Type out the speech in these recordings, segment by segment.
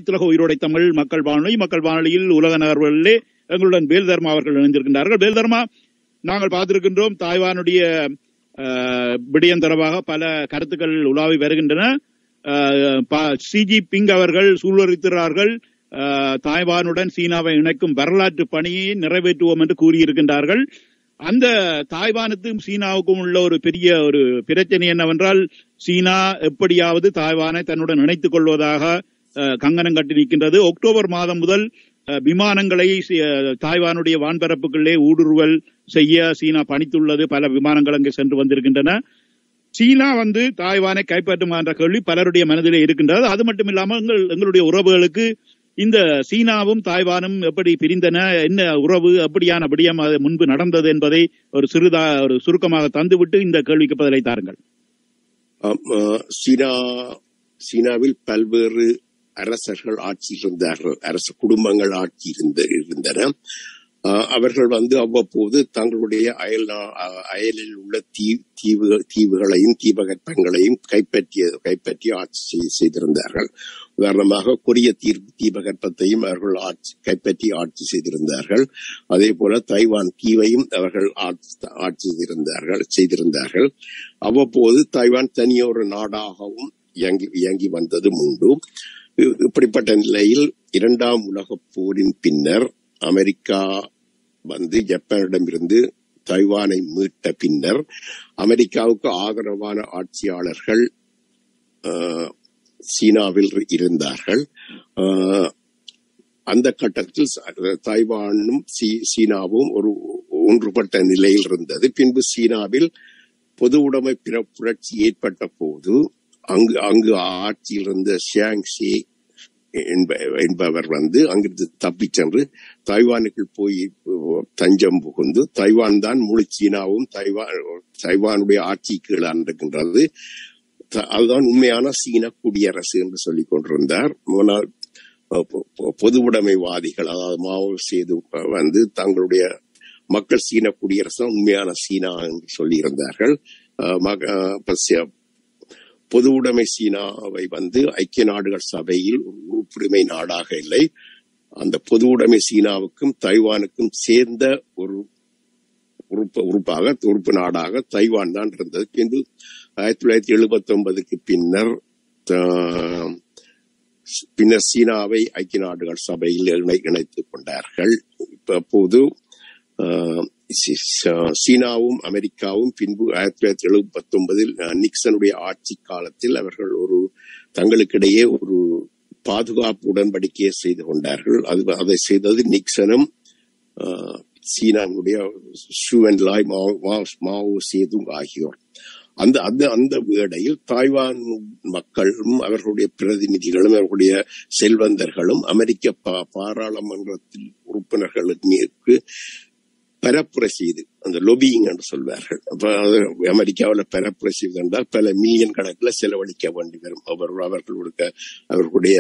உலக உயிரோடை தமிழ் மக்கள் வானொலி மக்கள் வானொலியில் உலக நகர்வுகளிலே எங்களுடன் வேல் தர்மா அவர்கள் இணைந்திருக்கின்றார்கள் வேல் தர்மா நாங்கள் பார்த்திருக்கின்றோம் தாய்வானுடைய அஹ், விடயம் தொடர்பாக பல கருத்துக்கள் உலாவி வருகின்றன சிஜி பிங் அவர்கள் சூழ்வரிக்கிறார்கள் அஹ், தாய்வானுடன் சீனாவை இணைக்கும் வரலாற்று பணியை நிறைவேற்றுவோம் என்று கூறியிருக்கின்றார்கள் அந்த தாய்வானுக்கும் சீனாவுக்கும் உள்ள ஒரு பெரிய ஒரு பிரச்சனை என்னவென்றால் சீனா எப்படியாவது தாய்வானை தன்னுடன் இணைத்துக் கொள்வதாக அஹ், கங்கணம் கட்டி நிற்கின்றது அக்டோபர் மாதம் முதல் அஹ், விமானங்களை சி- அஹ், தாய்வானுடைய வான்பரப்புகளிலே ஊடுருவல் செய்ய சீனா பணித்துள்ளது பல விமானங்கள் அங்கு சென்று வந்திருக்கின்றன சீனா வந்து தாய்வானை கைப்பற்றுமா என்ற கேள்வி பலருடைய மனதிலே இருக்கின்றது அது மட்டும் இல்லாமல் எங்கள் எங்களுடைய உறவுகளுக்கு இந்த சீனாவும் தாய்வானும் எப்படி பிரிந்தன என்ன உறவு எப்படியான விடயம் அது முன்பு நடந்தது என்பதை ஒரு சிறுதா ஒரு சுருக்கமாக தந்துவிட்டு இந்த கேள்விக்கு பதிலை தாருங்கள் ஆம், ஆ, சீனா சீனாவில் பல்வேறு அரசர்கள் ஆட்சி இருந்தார்கள் அரச குடும்பங்கள் ஆட்சி இருந்த இருந்தன ஆ, அவர்கள் வந்து அவ்வப்போது தங்களுடைய அயல் நா- அ, அயலில் உள்ள தீ தீவு தீவுகளையும் தீபகற்பங்களையும் கைப்பற்றிய கைப்பற்றி ஆட்சி செய்- செய்திருந்தார்கள் உதாரணமாக கொரிய தீ தீபகற்பத்தையும் அவர்கள் ஆட்சி கைப்பற்றி ஆட்சி செய்திருந்தார்கள் அதே போல தைவான் தீவையும் அவர்கள் ஆட்சி ஆட்சி செய்திருந்தார்கள் செய்திருந்தார்கள் அவ்வப்போது தைவான் தனியொரு நாடாகவும் இயங்கி இயங்கி வந்ததும் உண்டு இ- இப்படிப்பட்ட நிலையில் இரண்டாம் உலகப் போரின் பின்னர் அமெரிக்கா வந்து ஜப்பானிடமிருந்து தைவானை மீட்ட பின்னர் அமெரிக்காவுக்கு ஆதரவான ஆட்சியாளர்கள் ஆஹ், சீனாவில் இருந்தார்கள் ஆஹ், அந்த கட்டத்தில் ச- தைவானும் சீ- சீனாவும் ஒரு ஒன்றுபட்ட நிலையில் இருந்தது பின்பு சீனாவில் பொது உடைமை பிற- புரட்சி ஏற்பட்ட போது அங்கு அங்கு ஆட்சியில் இருந்த ஷியாங் ஷி என்ப- என்பவர் வந்து அங்கிருந்து தப்பிச் சென்று தைவானுக்குள் போய் அஹ், தஞ்சம் புகுந்து தைவான் தான் முழு சீனாவும் தைவான் தைவானுடைய ஆட்சி கீழ் இருக்கின்றது த- அதுதான் உண்மையான சீன குடியரசு என்று சொல்லிக் கொண்டிருந்தார் முன்னாள் அஹ், பொ- பொ- பொது உடைமைவாதிகள் அதாவது மாவோ சேது வந்து தங்களுடைய மக்கள் சீன குடியரசு தான் உண்மையான சீனா என்று சொல்லியிருந்தார்கள் அஹ், மக- அஹ், இப்ப சி- பொது உடைமை சீனாவை வந்து ஐக்கிய நாடுகள் சபையில் ஒரு உறுப்புரிமை நாடாக இல்லை அந்த பொது உடைமை சீனாவுக்கும் தைவானுக்கும் சேர்ந்த ஒரு உறுப்பு உறுப்பாக உறுப்பு நாடாக தைவான் தான் இருந்தது பின்பு ஆயிரத்தி தொள்ளாயிரத்தி எழுபத்தி ஒன்பதுக்கு பின்னர் ஆஹ், பின்னர் சீனாவை ஐக்கிய நாடுகள் சபையில் இணை இணைத்துக் கொண்டார்கள் இப்ப அப்போது ஆஹ், சி- ச- சீனாவும் அமெரிக்காவும் பின்பு ஆயிரத்தி தொள்ளாயிரத்தி எழுபத்தி ஒன்பதில் நிக்சனுடைய ஆட்சி காலத்தில் அவர்கள் ஒரு தங்களுக்கிடையே ஒரு பாதுகாப்பு உடன்படிக்கையை செய்து கொண்டார்கள் அது அதை செய்தது நிக்சனும் ஆஹ், சீனாவுடைய ஷூவன் லாய் மாவோ மாவோ- மாவோ சேதுங் ஆகியோர் அந்த அந்த அந்த வேளையில் தாய்வான் மக்களும் அவர்களுடைய பிரதிநிதிகளும் அவர்களுடைய செல்வந்தர்களும் அமெரிக்க பா- பாராளுமன்றத்தில் உறுப்பினர்களுக்கு பரப்புரை செய்து அந்த லொபியிங் என்று சொல்வார்கள் அப்ப அது அமெரிக்காவில் பரப்புரை செய்வது என்றால் பல மில்லியன் கணக்கில் செலவழிக்க வேண்டி வரும் அவர் அவர்களுடைய அவர்களுடைய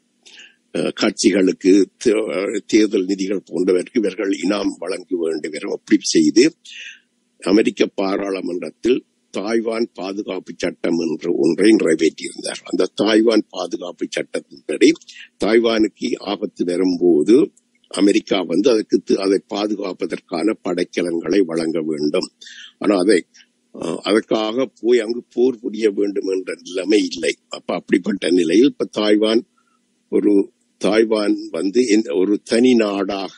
அஹ், கட்சிகளுக்கு தே- தேர்தல் நிதிகள் போன்றவருக்கு இவர்கள் இனாம் வழங்க வேண்டி வரும் அப்படி செய்து அமெரிக்க பாராளுமன்றத்தில் தாய்வான் பாதுகாப்பு சட்டம் என்ற ஒன்றை நிறைவேற்றியிருந்தார் அந்த தாய்வான் பாதுகாப்பு சட்டத்தின்படி தாய்வானுக்கு ஆபத்து வரும்போது அமெரிக்கா வந்து அதற்கு தி- அதை பாதுகாப்பதற்கான படைக்கலங்களை வழங்க வேண்டும் ஆனா அதை அஹ், அதற்காக போய் அங்கு போர் புரிய வேண்டும் என்ற நிலைமை இல்லை அப்ப அப்படிப்பட்ட நிலையில் இப்ப தாய்வான் ஒரு தாய்வான் வந்து இந்த ஒரு தனி நாடாக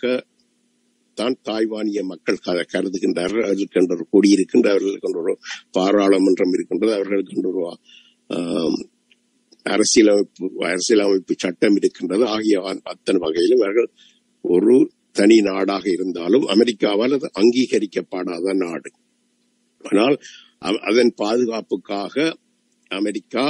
தான் தாய்வானிய மக்கள் க- கருதுகின்றார்கள் அவர்களுக்கு என்ற ஒரு கொடி இருக்கின்ற அவர்களுக்கு என்ற ஒரு பாராளுமன்றம் இருக்கின்றது அவர்களுக்கு என்ற ஒரு ஆம், அரசியலமைப்பு அரசியலமைப்பு சட்டம் இருக்கின்றது ஆகிய அ- அத்தனை வகையிலும் அவர்கள் ஒரு தனி நாடாக இருந்தாலும் அமெரிக்காவால் அது அங்கீகரிக்கப்படாத நாடு ஆனால் அ- அதன் பாதுகாப்புக்காக அமெரிக்கா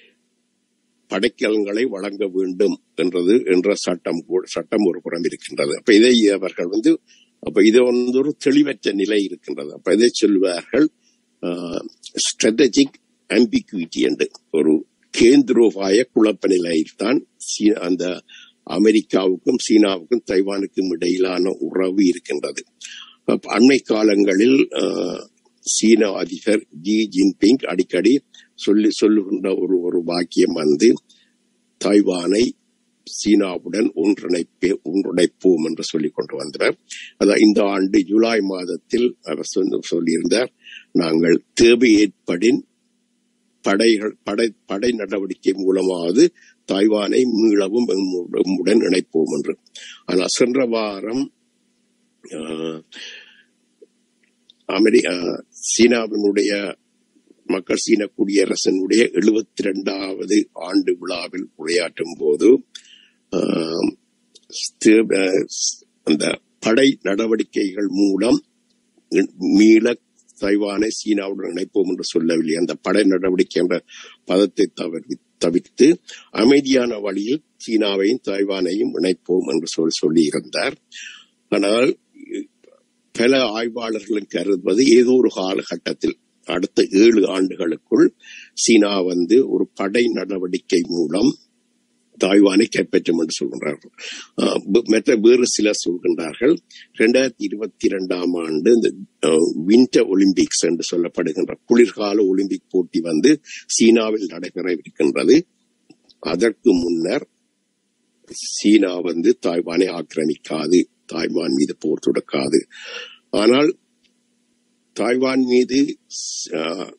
படைக்கலங்களை வழங்க வேண்டும் என்றது என்ற சட்டம் கூட- சட்டம் ஒரு புறம் இருக்கின்றது அப்ப இதை அவர்கள் வந்து அப்ப இது வந்து ஒரு தெளிவற்ற நிலை இருக்கின்றது அப்ப இதை சொல்வார்கள் ஸ்ட்ராட்டஜிக் ஆம்பிகுவிட்டி என்று ஒரு கேந்திரோபாய குழப்ப நிலையில் தான் அந்த அமெரிக்காவுக்கும் சீனாவுக்கும் தைவானுக்கும் இடையிலான உறவு இருக்கின்றது அப்ப அண்மை காலங்களில் அஹ், சீன அதிபர் ஜி ஜின்பிங் அடிக்கடி சொல்லி சொல்லுகின்ற ஒரு ஒரு வாக்கியம் வந்து தாய்வானை சீனாவுடன் ஒன்றிணைப்பே ஒன்றிணைப்போம் என்று சொல்லிக் கொண்டு வந்தனர் அதான் இந்த ஆண்டு ஜூலை மாதத்தில் அவர் சொன்ன- சொல்லியிருந்தார் நாங்கள் தேவை ஏற்படின் படைகள் படை படை நடவடிக்கை மூலமாவது தாய்வானை மீளவும் எம்மு- எம்முடன் இணைப்போம் என்று ஆனால் சென்ற வாரம் ஆஹ், அமெரி ஆஹ், சீனாவினுடைய மக்கள் சீன குடியரசனுடைய எழுபத்தி இரண்டாவது ஆண்டு விழாவில் உரையாற்றும் போது ஆஹ், ஸ்தே- ஆஹ், அந்த படை நடவடிக்கைகள் மூலம் மீள தைவானை சீனாவுடன் இணைப்போம் என்று சொல்லவில்லை அந்த படை நடவடிக்கை என்ற பதத்தை தவிர- தவிர்த்து அமைதியான வழியில் சீனாவையும் தாய்வானையும் இணைப்போம் என்று சொல்லி சொல்லியிருந்தார் ஆனால் பல ஆய்வாளர்கள் கருதுவது ஏதோ ஒரு காலகட்டத்தில் அடுத்த ஏழு ஆண்டுகளுக்குள் சீனா வந்து ஒரு படை நடவடிக்கை மூலம் தாய்வானை கைப்பற்றும் என்று சொல்கின்றார்கள் ஆஹ் ப- மற்ற வேறு சிலர் சொல்கின்றார்கள் இரண்டாயிரத்தி இருபத்தி இரண்டாம் ஆண்டு இந்த வின்டர் ஒலிம்பிக்ஸ் என்று சொல்லப்படுகின்ற குளிர்கால ஒலிம்பிக் போட்டி வந்து சீனாவில் நடைபெறவிருக்கின்றது அதற்கு முன்னர் சீனா வந்து தாய்வானை ஆக்கிரமிக்காது தாய்வான் மீது போர் தொடுக்காது ஆனால் தாய்வான் மீது ஆஹ்,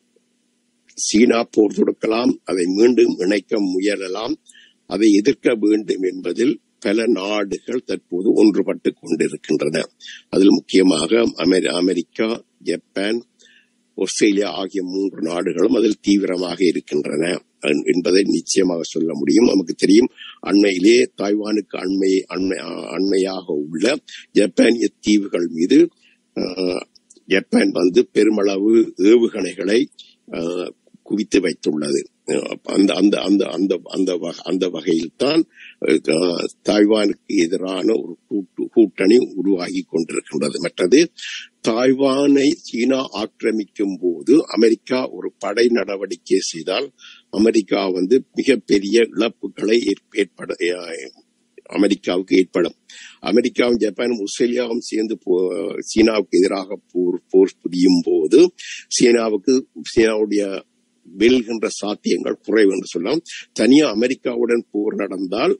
சீனா போர் தொடுக்கலாம் அதை மீண்டும் இணைக்க முயலலாம் அதை எதிர்க்க வேண்டும் என்பதில் பல நாடுகள் தற்போது ஒன்றுபட்டு கொண்டிருக்கின்றன அதில் முக்கியமாக அமெரி- அமெரிக்கா ஜப்பான் ஆஸ்திரேலியா ஆகிய மூன்று நாடுகளும் அதில் தீவிரமாக இருக்கின்றன என்- என்பதை நிச்சயமாக சொல்ல முடியும் நமக்கு தெரியும் அண்மையிலே தாய்வானுக்கு அண்மை அண்மை அண்மையாக உள்ள ஜப்பானிய தீவுகள் மீது ஆஹ், ஜப்பான் வந்து பெருமளவு ஏவுகணைகளை ஆஹ், குவித்து வைத்துள்ளது அஹ், அந்த அந்த அந்த அந்த அந்த வக- அந்த வகையில் தான் அஹ், தாய்வானுக்கு எதிரான ஒரு கூட்டு கூட்டணி உருவாகி கொண்டிருக்கின்றது மற்றது தாய்வானை சீனா ஆக்கிரமிக்கும் போது அமெரிக்கா ஒரு படை நடவடிக்கை செய்தால் அமெரிக்கா வந்து மிகப்பெரிய இழப்புகளை ஏற்- ஏற்பட அஹ், அமெரிக்காவுக்கு ஏற்படும் அமெரிக்காவும் ஜப்பானும் ஆஸ்திரேலியாவும் சேர்ந்து போ- சீனாவுக்கு எதிராக போர் போர் புரியும் போது சீனாவுக்கு சீனாவுடைய வெல்கின்ற சாத்தியங்கள் குறைவு என்று சொல்லலாம் தனியா அமெரிக்காவுடன் போர் நடந்தால்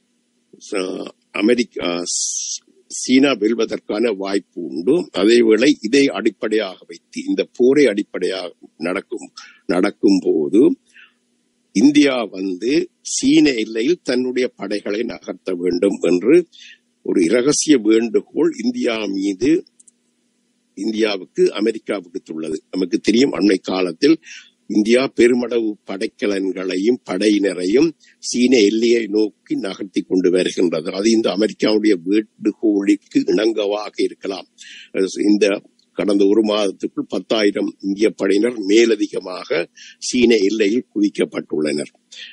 ச- அமெரிக்கா ஸ்- சீனா வெல்வதற்கான வாய்ப்பு உண்டு அதேவேளை இதை அடிப்படையாக வைத்து இந்த போரை அடிப்படையாக நடக்கும் நடக்கும் போது இந்தியா வந்து சீன எல்லையில் தன்னுடைய படைகளை நகர்த்த வேண்டும் என்று ஒரு இரகசிய வேண்டுகோள் இந்தியா மீது இந்தியாவுக்கு அமெரிக்கா விடுத்துள்ளது நமக்கு தெரியும் அண்மை காலத்தில் இந்தியா பெருமளவு படைக்கலன்களையும் படையினரையும் சீன எல்லையை நோக்கி நகர்த்தி கொண்டு வருகின்றது அது இந்த அமெரிக்காவுடைய வேண்டுகோளுக்கு இணங்கவாக இருக்கலாம் அது இந்த கடந்த ஒரு மாதத்துக்குள் பத்தாயிரம் இந்திய படையினர் மேலதிகமாக சீன எல்லையில் குவிக்கப்பட்டுள்ளனர்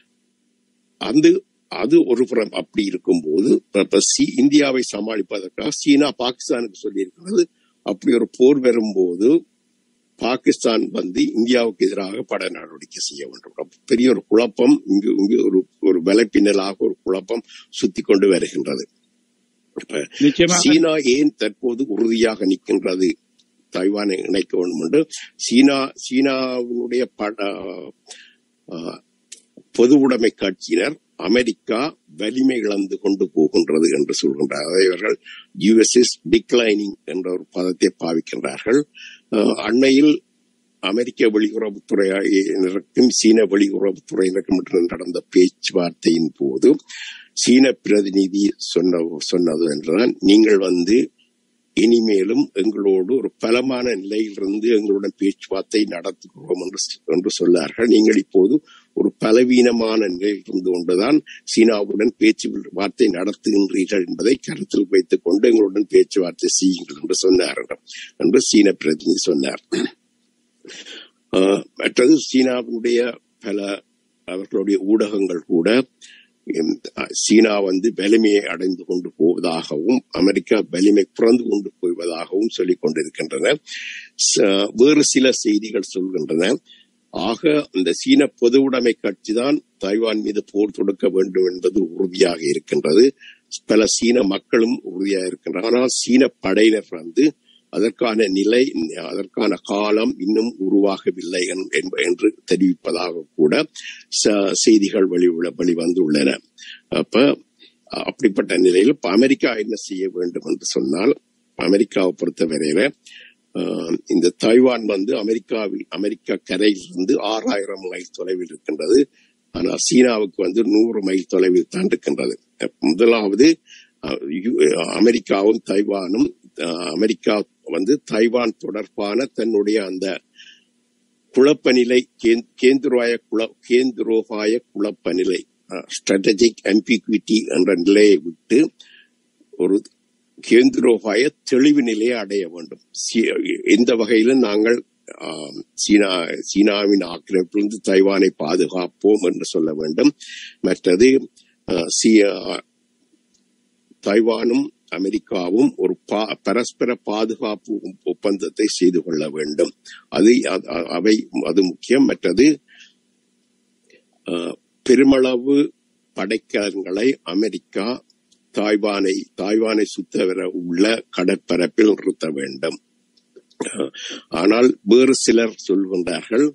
அந்த அது ஒரு புறம் அப்படி இருக்கும்போது இப்ப சி- இந்தியாவை சமாளிப்பதற்காக சீனா பாகிஸ்தானுக்கு சொல்லியிருக்கிறது அப்படி ஒரு போர் வரும்போது பாகிஸ்தான் வந்து இந்தியாவுக்கு எதிராக பட நடவடிக்கை செய்ய வேண்டும் அப்ப பெரிய ஒரு குழப்பம் இங்கு இங்கு ஒரு ஒரு வலைப்பின்னலாக ஒரு குழப்பம் சுத்தி கொண்டு வருகின்றது இப்ப நிச்சயமாக சீனா ஏன் தற்போது உறுதியாக நிற்கின்றது தைவானை இணைக்க வேண்டும் என்று சீனா சீனாவினுடைய பட ஆஹ், பொது உடைமை கட்சியினர் அமெரிக்கா வலிமை இழந்து கொண்டு போகின்றது என்று சொல்கின்றார் அதை இவர்கள் யுஎஸ்எஸ் டிக்ளைனிங் என்ற ஒரு பதத்தை பாவிக்கின்றார்கள் ஆஹ், அண்மையில் அமெரிக்க வெளியுறவுத்துறையினருக்கும் சீன வெளியுறவுத்துறையினருக்கும் இடையே நடந்த பேச்சுவார்த்தையின் போது சீன பிரதிநிதி சொன்ன சொன்னது என்றால் நீங்கள் வந்து இனிமேலும் எங்களோடு ஒரு பலமான நிலையிலிருந்து எங்களுடன் பேச்சுவார்த்தை நடத்துகிறோம் என்று என்று சொன்னார்கள் நீங்கள் இப்போது ஒரு பலவீனமான நிலையில் இருந்து கொண்டுதான் சீனாவுடன் பேச்சு வார்த்தை நடத்துகின்றீர்கள் என்பதை கருத்தில் வைத்துக் கொண்டு எங்களுடன் பேச்சுவார்த்தை செய்யுங்கள் என்று சொன்னார்கள் என்று சீன பிரதிநிதி சொன்னார் ஆஹ் மற்றது சீனாவுடைய பல அவர்களுடைய ஊடகங்கள் கூட ஹம், சீனா வந்து வலிமையை அடைந்து கொண்டு போவதாகவும் அமெரிக்கா வலிமை குறைந்து கொண்டு போவதாகவும் சொல்லிக் கொண்டிருக்கின்றன ச- வேறு சில செய்திகள் சொல்கின்றன ஆக அந்த சீன பொதுவுடைமை கட்சி தான் தாய்வான் மீது போர் தொடுக்க வேண்டும் என்பது உறுதியாக இருக்கின்றது பல சீன மக்களும் உறுதியாக இருக்கின்றனர் ஆனால் சீன படையினர் வந்து அதற்கான நிலை அதற்கான காலம் இன்னும் உருவாகவில்லை என்- என்ப- என்று தெரிவிப்பதாக கூட ச- செய்திகள் வெளி வெளிவந்துள்ளன அப்ப அஹ், அப்படிப்பட்ட நிலையில் இப்ப அமெரிக்கா என்ன செய்ய வேண்டும் என்று சொன்னால் அமெரிக்காவை பொறுத்தவரையில அஹ், இந்த தாய்வான் வந்து அமெரிக்காவில் அமெரிக்கா கரையிலிருந்து ஆறாயிரம் மைல் தொலைவில் இருக்கின்றது ஆனால் சீனாவுக்கு வந்து நூறு மைல் தொலைவில் தான் இருக்கின்றது முதலாவது அஹ், யு- அமெரிக்காவும் தைவானும் அஹ், அமெரிக்கா வந்து தைவான் தொடர்பான தன்னுடைய அந்த குழப்ப நிலை கேந்- கேந்திரோய குழ கேந்திரோபாய குழப்ப நிலை ஸ்ட்ராட்டஜிக் ambiguity என்ற நிலையை விட்டு ஒரு கேந்திரோபாய தெளிவு நிலையை அடைய வேண்டும் சி- எந்த வகையிலும் நாங்கள் ஆம், சீனா சீனாவின் ஆக்கிரமிப்பிலிருந்து தைவானை பாதுகாப்போம் என்று சொல்ல வேண்டும் மற்றது அஹ், சி- அஹ், தைவானும் அமெரிக்காவும் ஒரு பா- பரஸ்பர பாதுகாப்பு ஒப்பந்தத்தை செய்து கொள்ள வேண்டும் அது அ- அ- அவை அது முக்கியம் மற்றது அஹ், பெருமளவு படைக்கலன்களை அமெரிக்கா தாய்வானை தாய்வானை சுத்தவர உள்ள கடற்பரப்பில் நிறுத்த வேண்டும் அஹ், ஆனால் வேறு சிலர் சொல்கின்றார்கள்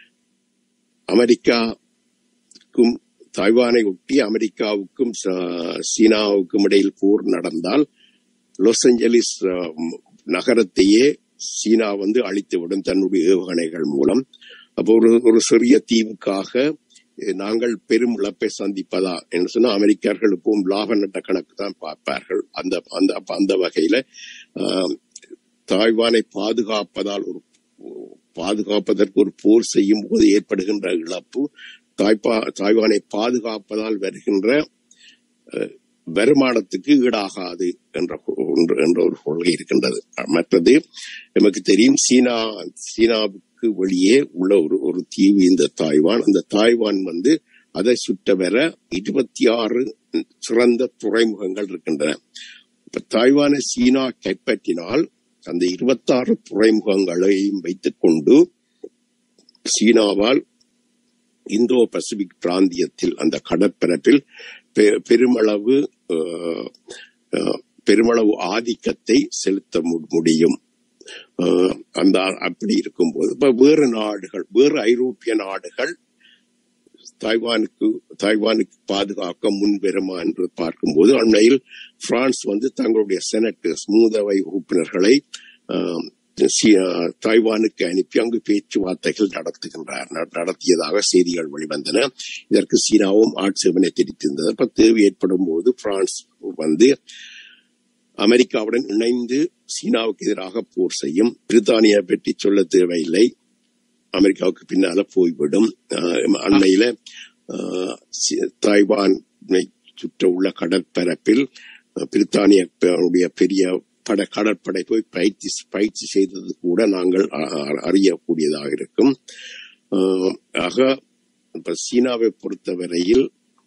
அமெரிக்காவுக்கும் தாய்வானை ஒட்டி அமெரிக்காவுக்கும் ச- சீனாவுக்கும் இடையில் போர் நடந்தால் லாஸ் ஏஞ்சலிஸ் அஹ், ம், நகரத்தையே சீனா வந்து அழித்துவிடும் தன்னுடைய ஏவுகணைகள் மூலம் அப்போ ஒரு ஒரு சிறிய தீவுக்காக அஹ், நாங்கள் பெரும் இழப்பை சந்திப்பதா என்று சொன்னா அமெரிக்கர்கள் இப்பவும் லாப நட்ட கணக்கு தான் பார்ப்பார்கள் அந்த அந்த அப்ப அந்த வகையில ஆஹ், தாய்வானை பாதுகாப்பதால் ஒரு பாதுகாப்பதற்கு ஒரு போர் செய்யும் போது ஏற்படுகின்ற இழப்பு தாய்ப்பா தாய்வானை பாதுகாப்பதால் வருகின்ற வருமானத்துக்கு ஈடாகாது என்ற ஒன்று- என்ற ஒரு கொள்கை இருக்கின்றது மற்றது நமக்கு தெரியும் சீனா சீனாவுக்கு வெளியே உள்ள ஒரு ஒரு தீவு இந்த தாய்வான் அந்த தாய்வான் வந்து அதை சுற்ற வர இருபத்தி ஆறு சிறந்த துறைமுகங்கள் இருக்கின்றன இப்ப தாய்வானை சீனா கைப்பற்றினால் அந்த இருபத்தாறு துறைமுகங்களையும் வைத்துக் கொண்டு சீனாவால் இந்தோ பசிபிக் பிராந்தியத்தில் அந்த கடற்பரப்பில் பெ- பெருமளவு அஹ், அஹ், பெருமளவு ஆதிக்கத்தை செலுத்த மு- முடியும் அஹ், அந்த அப்படி இருக்கும்போது இப்ப வேறு நாடுகள் வேறு ஐரோப்பிய நாடுகள் தாய்வானுக்கு தாய்வானுக்கு பாதுகாக்க முன்வருமா என்று பார்க்கும்போது அண்மையில் பிரான்ஸ் வந்து தங்களுடைய செனட்டர்ஸ் மூதவை உறுப்பினர்களை ஆம், சி- ஆஹ், தாய்வானுக்கு அனுப்பி அங்கு பேச்சுவார்த்தைகள் நடத்துகின்றார் நட- நடத்தியதாக செய்திகள் வெளிவந்தன இதற்கு சீனாவும் ஆட்சேபனை தெரிவித்திருந்தது அப்ப தேவை ஏற்படும் போது பிரான்ஸ் வந்து அமெரிக்காவுடன் இணைந்து சீனாவுக்கு எதிராக போர் செய்யும் பிரித்தானியா பற்றி சொல்ல தேவையில்லை அமெரிக்காவுக்கு பின்னால போய்விடும் ஆஹ் அண்மையில ஆஹ் சி- தாய்வானை சுற்ற உள்ள கடற்பரப்பில் ஆஹ் பிரித்தானிய பெரிய பட கடற்படை போய் பயிற்சி பயிற்சி செய்தது கூட நாங்கள் அ- அ- அறியக்கூடியதாக இருக்கும் ஆஹ் ஆக இப்ப சீனாவை பொறுத்தவரையில்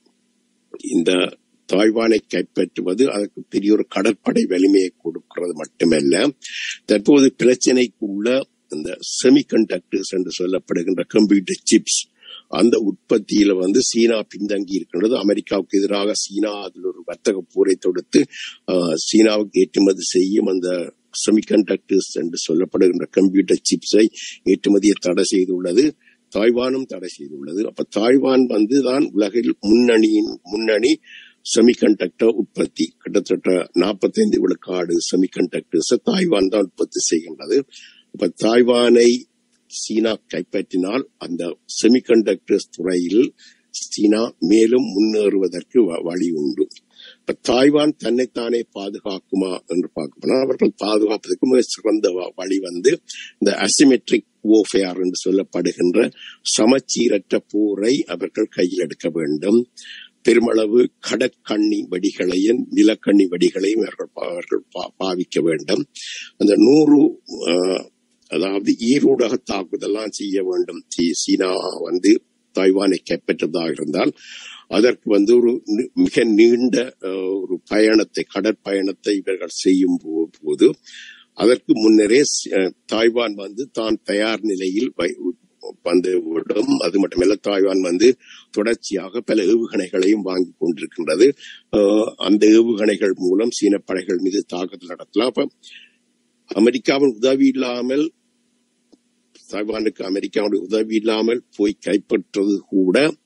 இந்த தாய்வானை கைப்பற்றுவது அதற்கு பெரிய ஒரு கடற்படை வலிமையை கொடுக்கிறது மட்டுமல்ல தற்போது பிரச்சனைக்கு உள்ள இந்த செமிகண்டக்டர்ஸ் என்று சொல்லப்படுகின்ற கம்ப்யூட்டர் சிப்ஸ் அந்த உற்பத்தியில வந்து சீனா பின்தங்கி இருக்கின்றது அமெரிக்காவுக்கு எதிராக சீனா அதில் ஒரு வர்த்தக போரை தொடுத்து ஆஹ், சீனாவுக்கு ஏற்றுமதி செய்யும் அந்த செமிகண்டக்டர்ஸ் என்று சொல்லப்படுகின்ற கம்ப்யூட்டர் சிப்ஸை ஏற்றுமதியை தடை செய்துள்ளது தாய்வானும் தடை செய்துள்ளது அப்ப தாய்வான் வந்து தான் உலகில் முன்னணியின் முன்னணி செமிகண்டக்டர் உற்பத்தி கிட்டத்தட்ட 45 விழுக்காடு செமிகண்டக்டர்ஸ் தாய்வான் தான் உற்பத்தி செய்கின்றது இப்ப தாய்வானை சீனா கைப்பற்றினால் அந்த செமிகண்டக்டர்ஸ் துறையில் சீனா மேலும் முன்னேறுவதற்கு வ- வழி உண்டு இப்ப தாய்வான் தன்னைத்தானே பாதுகாக்குமா என்று பார்க்கணும் அவர்கள் பாதுகாப்பதற்கு மிக சிறந்த வ- வழி வந்து இந்த அசிமெட்ரிக் warfare என்று சொல்லப்படுகின்ற சமச்சீரற்ற போரை அவர்கள் கையில் எடுக்க வேண்டும் பெருமளவு கடற்கண்ணி வெடிகளையும் நிலக்கண்ணி வெடிகளையும் அவர்கள் பா- அவர்கள் பா- பாவிக்க வேண்டும் அந்த நூறு ஆஹ், அதாவது ஈரூடக தாக்குதலாம் செய்ய வேண்டும் சீ- சீனா வந்து தாய்வானை கைப்பற்றதாக இருந்தால் அதற்கு வந்து ஒரு நி- மிக நீண்ட ஆஹ், ஒரு பயணத்தை கடற்பயணத்தை இவர்கள் செய்யும் போ- போது அதற்கு முன்னரே சி- அஹ், தாய்வான் வந்து தான் தயார் நிலையில் வை- வந்து விடும் அது மட்டுமல்ல தாய்வான் வந்து தொடர்ச்சியாக பல ஏவுகணைகளையும் வாங்கி கொண்டிருக்கின்றது ஆஹ், அந்த ஏவுகணைகள் மூலம் சீன படைகள் மீது தாக்குதல் நடத்தலாம் அப்ப அமெரிக்காவின் உதவி இல்லாமல் தாய்வானுக்கு அமெரிக்காவுடைய உதவி இல்லாமல் போய் கைப்பற்றுவது கூட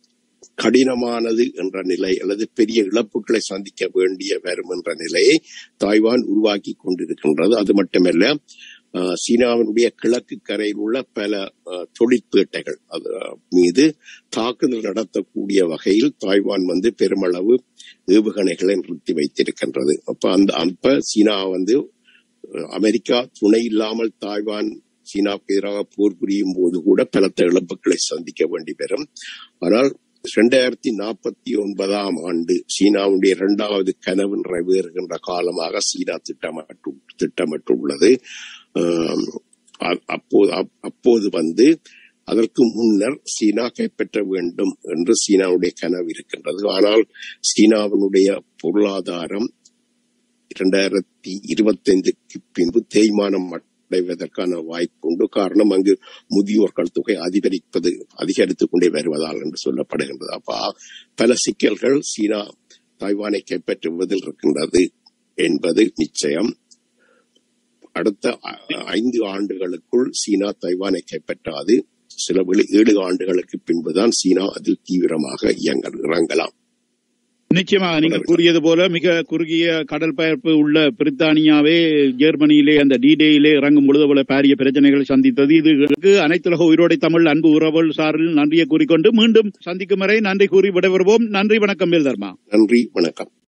கடினமானது என்ற நிலை அல்லது பெரிய இழப்புகளை சந்திக்க வேண்டிய வரும் என்ற நிலையை தாய்வான் உருவாக்கி கொண்டிருக்கின்றது அது மட்டுமல்ல அஹ், சீனாவினுடைய கிழக்கு கரையில் உள்ள பல அஹ், தொழிற்பேட்டைகள் அது மீது தாக்குதல் நடத்தக்கூடிய வகையில் தாய்வான் வந்து பெருமளவு ஏவுகணைகளை நிறுத்தி வைத்திருக்கின்றது அப்ப அந்த அப்ப சீனா வந்து அஹ், அமெரிக்கா துணை இல்லாமல் தாய்வான் சீனாவுக்கு எதிராக போர் புரியும் போது கூட பலத்த இழப்புகளை சந்திக்க வேண்டி வரும் ஆனால் இரண்டாயிரத்தி நாற்பத்தி ஒன்பதாம் ஆண்டு சீனாவுடைய இரண்டாவது கனவு நிறைவேறுகின்ற காலமாக சீனா திட்டமிட்டு திட்டமிட்டுள்ளது ஆம், அ- அப்போது அப்- அப்போது வந்து அதற்கு முன்னர் சீனா கைப்பற்ற வேண்டும் என்று சீனாவுடைய கனவு இருக்கின்றது ஆனால் சீனாவினுடைய பொருளாதாரம் இரண்டாயிரத்தி இருபத்தைந்துக்கு பின்பு தேய்மானம் அடைவதற்கான வாய்ப்பு உண்டு காரணம் அங்கு முதியோர்கள் தொகை அதிகரிப்பது அதிகரித்துக் கொண்டே வருவதால் என்று சொல்லப்படுகின்றது அப்ப பல சிக்கல்கள் சீனா தாய்வானை கைப்பற்றுவதில் இருக்கின்றது என்பது நிச்சயம் அடுத்த அ- ஐந்து ஆண்டுகளுக்குள் சீனா தைவானை கைப்பற்றாது சில வெளி ஏழு ஆண்டுகளுக்கு பின்புதான் சீனா அதில் தீவிரமாக இயங்க இறங்கலாம் நிச்சயமாக நீங்கள் கூறியது போல மிக குறுகிய கடல் பரப்பு உள்ள பிரித்தானியாவே ஜெர்மனியிலே அந்த டிடேயிலே இறங்கும் பொழுது போல பாரிய பிரச்சனைகளை சந்தித்தது இதுக்கு அனைத்துலக உயிரோடை தமிழ் அன்பு உறவுகள் சார்பில் நன்றியை கூறிக்கொண்டு மீண்டும் சந்திக்கும் வரை நன்றி கூறி விடைபெறுவோம் நன்றி வணக்கம் வேல்தர்மா நன்றி வணக்கம்